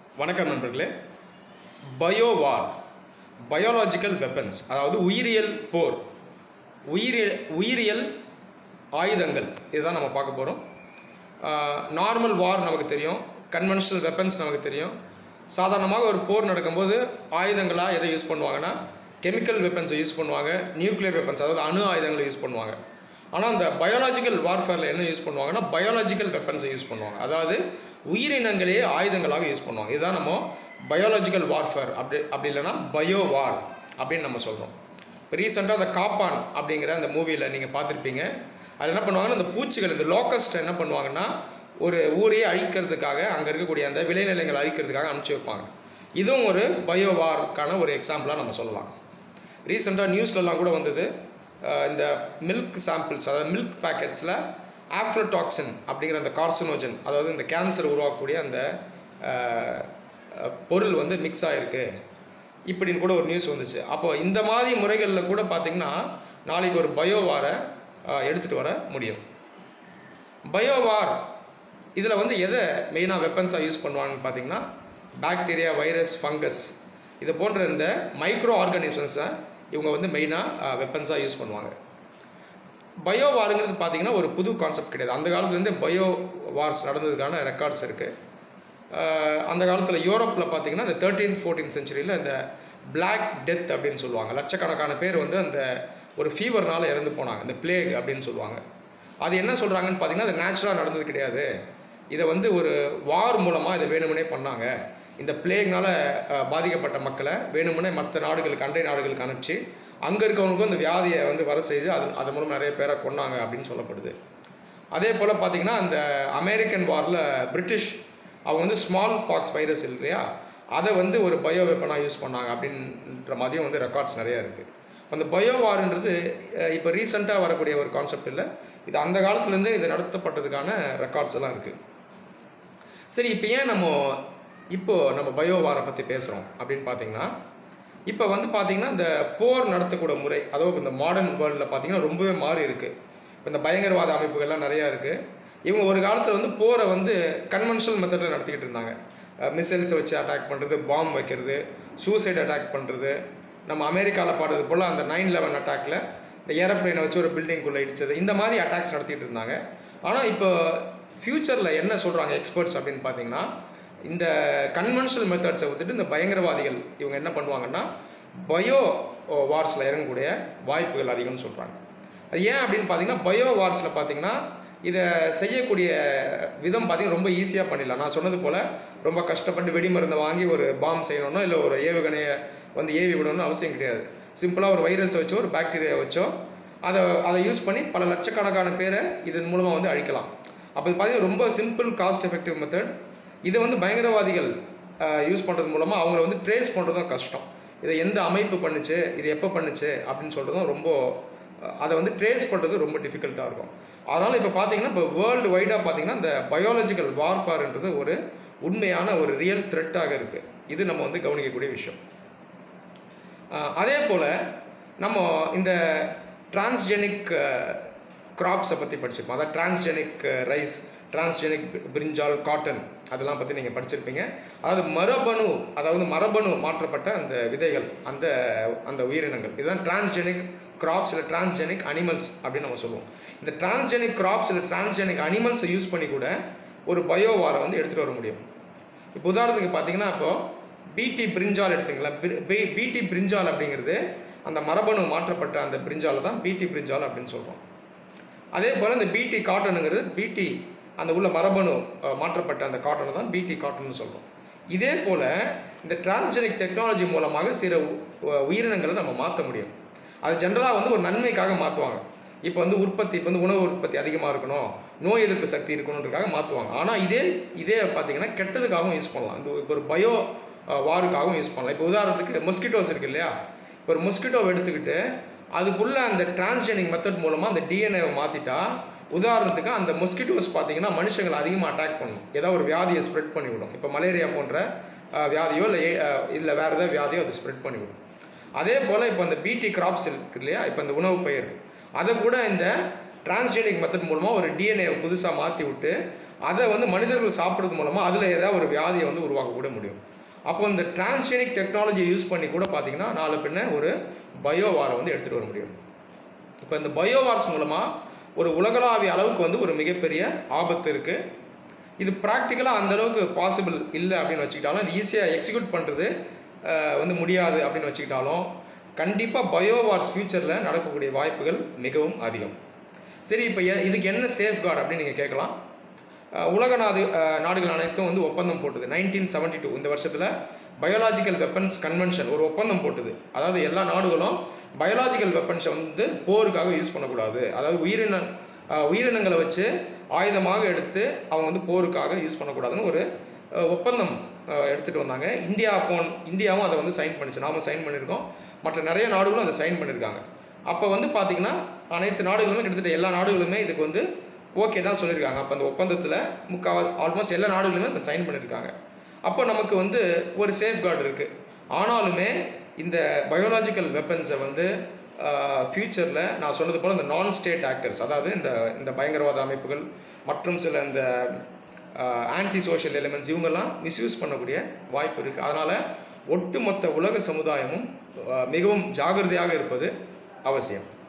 வணக்கம் நண்பர்களே பயோவார் biological weapons அதாவது உயிரியல் போர் உயிரியல் உயிரியல் ஆயுதங்கள் இதுதான் நம்ம பார்க்க போகிறோம் நார்மல் வார் நமக்கு தெரியும் கன்வென்ஷனல் வெப்பன்ஸ் நமக்கு தெரியும் சாதாரணமாக ஒரு போர் நடக்கும்போது ஆயுதங்களாக எதை யூஸ் பண்ணுவாங்கன்னா கெமிக்கல் வெப்பன்ஸை யூஸ் பண்ணுவாங்க நியூக்ளியர் வெப்பன்ஸ் அதாவது அணு ஆயுதங்களை யூஸ் பண்ணுவாங்க ஆனால் அந்த பயாலாஜிக்கல் வார்ஃபேரில் என்ன யூஸ் பண்ணுவாங்கன்னா பயாலாஜிக்கல் வெப்பன்ஸை யூஸ் பண்ணுவாங்க அதாவது உயிரினங்களையே ஆயுதங்களாக யூஸ் பண்ணுவாங்க இதுதான் நம்ம பயாலாஜிக்கல் வார்ஃபேர் அப்படி அப்படி இல்லைன்னா பயோ வார் அப்படின்னு நம்ம சொல்கிறோம் இப்போ ரீசெண்டாக அந்த காப்பான் அப்படிங்கிற அந்த மூவியில் நீங்கள் பார்த்துருப்பீங்க அது என்ன பண்ணுவாங்கன்னா அந்த பூச்சிகள் இந்த லோக்கஸ்ட் என்ன பண்ணுவாங்கன்னா ஒரு ஊரையே அழிக்கிறதுக்காக அங்கே இருக்கக்கூடிய அந்த விளைநிலங்களை அழிக்கிறதுக்காக அனுப்பிச்சி வைப்பாங்க இதுவும் ஒரு பயோ வார்க்கான ஒரு எக்ஸாம்பிளாக நம்ம சொல்லலாம் ரீசெண்டாக நியூஸ்லலாம் கூட வந்தது அஹ் இந்த மில்க் சாம்பிள்ஸ் அதாவது மில்க் பேக்கெட்ஸில் ஆஃப்ரோடாக்சின் அப்படிங்கிற அந்த கார்சினோஜன் அதாவது இந்த கேன்சர் உருவாக்கக்கூடிய அந்த அஹ், அஹ், பொருள் வந்து மிக்ஸ் ஆகிருக்கு இப்படின்னு கூட ஒரு நியூஸ் வந்துச்சு அப்போ இந்த மாதிரி முறைகளில் கூட பார்த்திங்கன்னா நாளைக்கு ஒரு பயோவாரை எடுத்துகிட்டு வர முடியும் பயோவார் இதில் வந்து எதை மெயினாக வெப்பன்ஸாக யூஸ் பண்ணுவாங்கன்னு பார்த்தீங்கன்னா பாக்டீரியா வைரஸ் ஃபங்கஸ் இது போன்ற இந்த மைக்ரோ ஆர்கானிசம்ஸை இவங்க வந்து மெயினாக வெப்பன்ஸாக யூஸ் பண்ணுவாங்க பயோ வாருங்கிறது பார்த்தீங்கன்னா ஒரு புது கான்செப்ட் கிடையாது அந்த காலத்துலேருந்தே பயோ வார்ஸ் நடந்ததுக்கான ரெக்கார்ட்ஸ் இருக்குது அந்த காலத்தில் யூரோப்பில் பார்த்தீங்கன்னா இந்த தேர்ட்டீன்த் ஃபோர்டீன் செஞ்சுரியில் இந்த Black டெத் அப்படின்னு சொல்லுவாங்க லட்சக்கணக்கான பேர் வந்து அந்த ஒரு ஃபீவர்னால இறந்து போனாங்க இந்த பிளேக் அப்படின்னு சொல்லுவாங்க அது என்ன சொல்கிறாங்கன்னு பார்த்தீங்கன்னா அது நேச்சுரலாக நடந்தது கிடையாது இதை வந்து ஒரு வார் மூலமாக இதை வேணுமுனே பண்ணாங்க இந்த பிளேக்னால பாதிக்கப்பட்ட மக்களை வேணுமுனே மற்ற நாடுகளுக்கு அண்டை நாடுகளுக்கு அனுப்பிச்சு அங்கே இருக்கவங்களுக்கும் இந்த வியாதியை வந்து வர செய்து அது அது மூலம் நிறைய பேரை கொன்னாங்க அப்படின்னு சொல்லப்படுது அதே போல் பார்த்தீங்கன்னா அந்த அமெரிக்கன் வாரில் பிரிட்டிஷ் அவங்க வந்து ஸ்மால் பாக்ஸ் வைரஸ் இல்லையா அதை வந்து ஒரு பயோ வெப்பனாக யூஸ் பண்ணாங்க அப்படின்ற மாதிரியும் வந்து ரெக்கார்ட்ஸ் நிறையா இருக்குது அந்த பயோ வார்ன்றது இப்போ ரீசெண்டாக வரக்கூடிய ஒரு கான்செப்ட் இல்லை இது அந்த காலத்துலேருந்தே இது நடத்தப்பட்டதுக்கான ரெக்கார்ட்ஸ் எல்லாம் இருக்குது சரி இப்போ ஏன் நம்ம இப்போ நம்ம பயோ வாரை பற்றி பேசுகிறோம் அப்படின்னு பார்த்தீங்கன்னா இப்போ வந்து பார்த்தீங்கன்னா இந்த போர் நடத்தக்கூடிய முறை அதாவது இந்த மாடர்ன் வேர்ல்டில் பார்த்தீங்கன்னா ரொம்பவே மாறி இருக்குது இப்போ இந்த பயங்கரவாத அமைப்புகள்லாம் நிறையா இருக்குது இவங்க ஒரு காலத்தில் வந்து போரை வந்து கன்வென்ஷனல் மெத்தடில் நடத்திக்கிட்டு இருந்தாங்க மிசைல்ஸை வச்சு அட்டாக் பண்ணுறது பாம் வைக்கிறது சூசைட் அட்டாக் பண்ணுறது நம்ம அமெரிக்காவில் பாடுறது போல் அந்த நைன் லெவன் அட்டாக்ல இந்த ஏரோப்ளைனை வச்சு ஒரு பில்டிங்குள்ளே இடிச்சது இந்த மாதிரி அட்டாக்ஸ் நடத்திட்டு இருந்தாங்க ஆனால் இப்போ ஃப்யூச்சரில் என்ன சொல்கிறாங்க எக்ஸ்பர்ட்ஸ் அப்படின்னு பார்த்தீங்கன்னா இந்த கன்வென்ஷனல் மெத்தட்ஸை விட்டுட்டு இந்த பயங்கரவாதிகள் இவங்க என்ன பண்ணுவாங்கன்னா பயோ வார்ஸில் இறங்கக்கூடிய வாய்ப்புகள் அதிகம்னு சொல்கிறாங்க அது ஏன் அப்படின்னு பார்த்தீங்கன்னா பயோ வார்ஸில் பார்த்தீங்கன்னா இதை செய்யக்கூடிய விதம் பார்த்தீங்கன்னா ரொம்ப ஈஸியாக பண்ணிடலாம் நான் சொன்னது போல் ரொம்ப கஷ்டப்பட்டு வெடிமருந்தை வாங்கி ஒரு பாம் செய்யணும்னோ இல்லை ஒரு ஏவுகணையை வந்து ஏவி விடணும்னு அவசியம் கிடையாது சிம்பிளாக ஒரு வைரஸ் வச்சோ ஒரு பாக்டீரியா வச்சோ அதை அதை யூஸ் பண்ணி பல லட்சக்கணக்கான பேரை இதன் மூலமாக வந்து அழிக்கலாம் அப்போ இது பார்த்தீங்கன்னா ரொம்ப சிம்பிள் காஸ்ட் எஃபெக்டிவ் மெத்தட் இதை வந்து பயங்கரவாதிகள் யூஸ் பண்ணுறது மூலமாக அவங்கள வந்து ட்ரேஸ் பண்ணுறதும் கஷ்டம் இதை எந்த அமைப்பு பண்ணுச்சு இது எப்போ பண்ணுச்சு அப்படின்னு சொல்கிறதும் ரொம்ப அஹ், அதை வந்து ட்ரேஸ் பண்ணுறது ரொம்ப டிஃபிகல்ட்டாக இருக்கும் அதனால் இப்போ பார்த்தீங்கன்னா இப்போ வேர்ல்டு வைடாக பார்த்தீங்கன்னா இந்த பயாலஜிக்கல் வார்ஃபார்ன்றது ஒரு உண்மையான ஒரு ரியல் த்ரெட்டாக இருக்குது இது நம்ம வந்து கவனிக்கக்கூடிய விஷயம் அஹ், அதே போல் நம்ம இந்த டிரான்ஸ்ஜெனிக் கிராப்ஸை பற்றி படிச்சிருப்போம் அதாவது transgenic rice transgenic brinjal cotton அதெல்லாம் பற்றி நீங்கள் படிச்சிருப்பீங்க அதாவது மரபணு அதாவது மரபணு மாற்றப்பட்ட அந்த விதைகள் அந்த அந்த உயிரினங்கள் இதுதான் டிரான்ஸ்ஜெனிக் கிராப்ஸ் இல்லை டிரான்ஸ்ஜெனிக் அனிமல்ஸ் அப்படின்னு நம்ம சொல்லுவோம் இந்த டிரான்ஸ்ஜெனிக் கிராப்ஸ் இல்லை டிரான்ஸ்ஜெனிக் அனிமல்ஸை யூஸ் பண்ணி கூட ஒரு பயோவாரை வந்து எடுத்துகிட்டு வர முடியும் இப்போ உதாரணத்துக்கு பார்த்தீங்கன்னா இப்போ பிடி பிரிஞ்சால் எடுத்துங்களேன் பிடி பிரிஞ்சால் அப்படிங்கிறது அந்த மரபணு மாற்றப்பட்ட அந்த பிரிஞ்சாலை தான் பிடி பிரிஞ்சால் அப்படின்னு சொல்கிறோம் அதே போல் இந்த பிடி காட்டனுங்கிறது பிடி அந்த உள்ள மரபணு அஹ், மாற்றப்பட்ட அந்த காட்டனை தான் பிடி காட்டன்னு சொல்கிறோம் இதே போல் இந்த டிரான்ஸ்ஜெனிக் டெக்னாலஜி மூலமாக சில உ- உ- உயிரினங்களை நம்ம மாற்ற முடியும் அது ஜென்ரலாக வந்து ஒரு நன்மைக்காக மாற்றுவாங்க இப்போ வந்து உற்பத்தி இப்போ வந்து உணவு உற்பத்தி அதிகமாக இருக்கணும் நோய் எதிர்ப்பு சக்தி இருக்கணுன்றதுக்காக மாற்றுவாங்க ஆனால் இதே இதே பார்த்தீங்கன்னா கெட்டதுக்காகவும் யூஸ் பண்ணலாம் இந்த இப்போ ஒரு பயோ வாருக்காகவும் யூஸ் பண்ணலாம் இப்போ உதாரணத்துக்கு மொஸ்கிட்டோஸ் இருக்கு இல்லையா இப்போ ஒரு மொஸ்கிட்டோவை எடுத்துக்கிட்டு அதுக்குள்ளே அந்த டிரான்ஸ்ஜெனிக் மெத்தட் மூலமாக அந்த டிஎன்ஏவை மாற்றிட்டா உதாரணத்துக்கு அந்த மொஸ்கிட்டோஸ் பார்த்தீங்கன்னா மனுஷங்களை அதிகமாக அட்டாக் பண்ணும் ஏதாவது ஒரு வியாதியை ஸ்ப்ரெட் பண்ணிவிடும் இப்போ மலேரியா போன்ற அஹ், வியாதியோ இல்லை இல்லை வேறு ஏதாவது வியாதியோ அது ஸ்ப்ரெட் பண்ணிவிடும் அதே போல் இப்போ அந்த பிடி கிராப்ஸ் இருக்கு இல்லையா இப்போ இந்த உணவு பயிர் அதை கூட இந்த டிரான்ஸ்ஜெனிக் மெத்தட் மூலமாக ஒரு டிஎன்ஏ புதுசாக மாற்றி விட்டு அதை வந்து மனிதர்கள் சாப்பிட்றது மூலமாக அதில் ஏதாவது ஒரு வியாதியை வந்து உருவாக்க கூட முடியும் அப்போ இந்த டிரான்ஸ்ஜெனிக் டெக்னாலஜியை யூஸ் பண்ணி கூட பார்த்தீங்கன்னா நாலு பின்ன ஒரு பயோவாரை வந்து எடுத்துகிட்டு வர முடியும் இப்போ இந்த பயோவார்ஸ் மூலமாக ஒரு உலகளாவிய அளவுக்கு வந்து ஒரு மிகப்பெரிய ஆபத்து இருக்குது இது ப்ராக்டிக்கலாக அந்த அளவுக்கு பாசிபிள் இல்லை அப்படின்னு வச்சுக்கிட்டாலும் இது ஈஸியாக எக்ஸிக்யூட் பண்ணுறது வந்து முடியாது அப்படின்னு வச்சுக்கிட்டாலும் கண்டிப்பாக பயோவார்ஸ் ஃப்யூச்சரில் நடக்கக்கூடிய வாய்ப்புகள் மிகவும் அதிகம் சரி இப்போ எ- இதுக்கு என்ன சேஃப்கார்டு அப்படின்னு நீங்கள் கேட்கலாம் அஹ் உலக நாடு அஹ் நாடுகள் அனைத்தும் வந்து ஒப்பந்தம் போட்டது நைன்டீன் செவன்டி டூ இந்த வருஷத்தில் பயோலாஜிக்கல் வெப்பன்ஸ் கன்வென்ஷன் ஒரு ஒப்பந்தம் போட்டது அதாவது எல்லா நாடுகளும் பயோலாஜிக்கல் வெப்பன்ஸை வந்து போருக்காக யூஸ் பண்ணக்கூடாது அதாவது உயிரின அஹ் உயிரினங்களை வச்சு ஆயுதமாக எடுத்து அவங்க வந்து போருக்காக யூஸ் பண்ணக்கூடாதுன்னு ஒரு அஹ், ஒப்பந்தம் அஹ், எடுத்துகிட்டு வந்தாங்க இந்தியா போன் இந்தியாவும் அதை வந்து சைன் பண்ணிச்சு நாம சைன் பண்ணியிருக்கோம் மற்ற நிறைய நாடுகளும் அதை சைன் பண்ணியிருக்காங்க அப்போ வந்து பார்த்திங்கன்னா அனைத்து நாடுகளுமே கிட்டத்தட்ட எல்லா நாடுகளுமே இதுக்கு வந்து ஓகே தான் சொல்லியிருக்காங்க அப்போ அந்த ஒப்பந்தத்தில் முக்கால் ஆல்மோஸ்ட் எல்லா நாடுகளுமே அதை சைன் பண்ணியிருக்காங்க அப்போ நமக்கு வந்து ஒரு சேஃப்கார்டு இருக்குது ஆனாலுமே இந்த பயோலாஜிக்கல் வெப்பன்ஸை வந்து ஃப்யூச்சரில் நான் சொன்னது போல் இந்த நான் ஸ்டேட் ஆக்டர்ஸ் அதாவது இந்த இந்த பயங்கரவாத அமைப்புகள் மற்றும் சில இந்த ஆன்டி சோஷியல் எலிமெண்ட்ஸ் இவங்கெல்லாம் மிஸ்யூஸ் பண்ணக்கூடிய வாய்ப்பு இருக்குது அதனால் ஒட்டுமொத்த உலக சமுதாயமும் ஆஹ் மிகவும் ஜாகிரதையாக இருப்பது அவசியம்